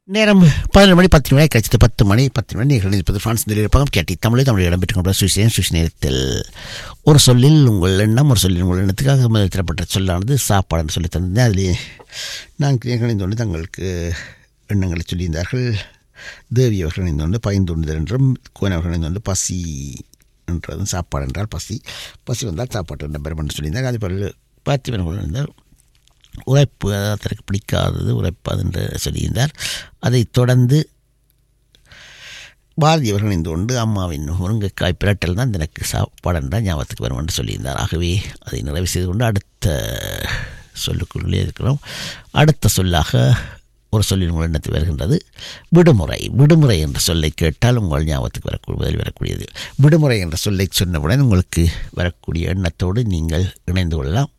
நேரம் பதினொரு மணி பத்து மணி கழிச்சது பத்து மணி பத்து மணி நீங்கள் இருப்பது ஃப்ரான்ஸ் இருப்பகம் கேட்டி தமிழை தமிழ் இடம்பெற்றுக் கொண்ட சுவிசேன் சுவிஸ் நேரத்தில் ஒரு சொல்லில் உங்கள் எண்ணம் ஒரு சொல்லில் உங்கள் எண்ணத்துக்காக முதல் தரப்பட்ட சொல்லானது சாப்பாடுன்னு சொல்லி தந்தேன் அதிலே நான் இணைந்தோண்டு தங்களுக்கு எண்ணங்களை சொல்லியிருந்தார்கள் தேவி அவர்கள் இணைந்தோண்டு பயந்துண்டுதல் என்றும் கோன் அவர்கள் இணைந்தோண்டு பசி என்றதும் சாப்பாடு என்றால் பசி பசி வந்தால் சாப்பாடு என்ற பெருமன் சொல்லியிருந்தார் அதே போல் பார்த்திபன் அவர்கள் இருந்தால் உழைப்பு அதற்கு பிடிக்காதது உழைப்பாது என்று சொல்லியிருந்தார் அதைத் தொடர்ந்து பாரதி அவர்கள் இணைந்து கொண்டு அம்மாவின் முருங்கைக்காய் பிரட்டல் தான் எனக்கு சாப்பாடு என்றால் ஞாபகத்துக்கு வரும் என்று சொல்லியிருந்தார் ஆகவே அதை நிறைவு செய்து கொண்டு அடுத்த சொல்லுக்குள்ளே இருக்கிறோம் அடுத்த சொல்லாக ஒரு சொல்லின் உங்கள் எண்ணத்தில் வருகின்றது விடுமுறை விடுமுறை என்ற சொல்லை கேட்டால் உங்கள் ஞாபகத்துக்கு வரக்கூடிய முதலில் வரக்கூடியது விடுமுறை என்ற சொல்லை சொன்னவுடன் உங்களுக்கு வரக்கூடிய எண்ணத்தோடு நீங்கள் இணைந்து கொள்ளலாம்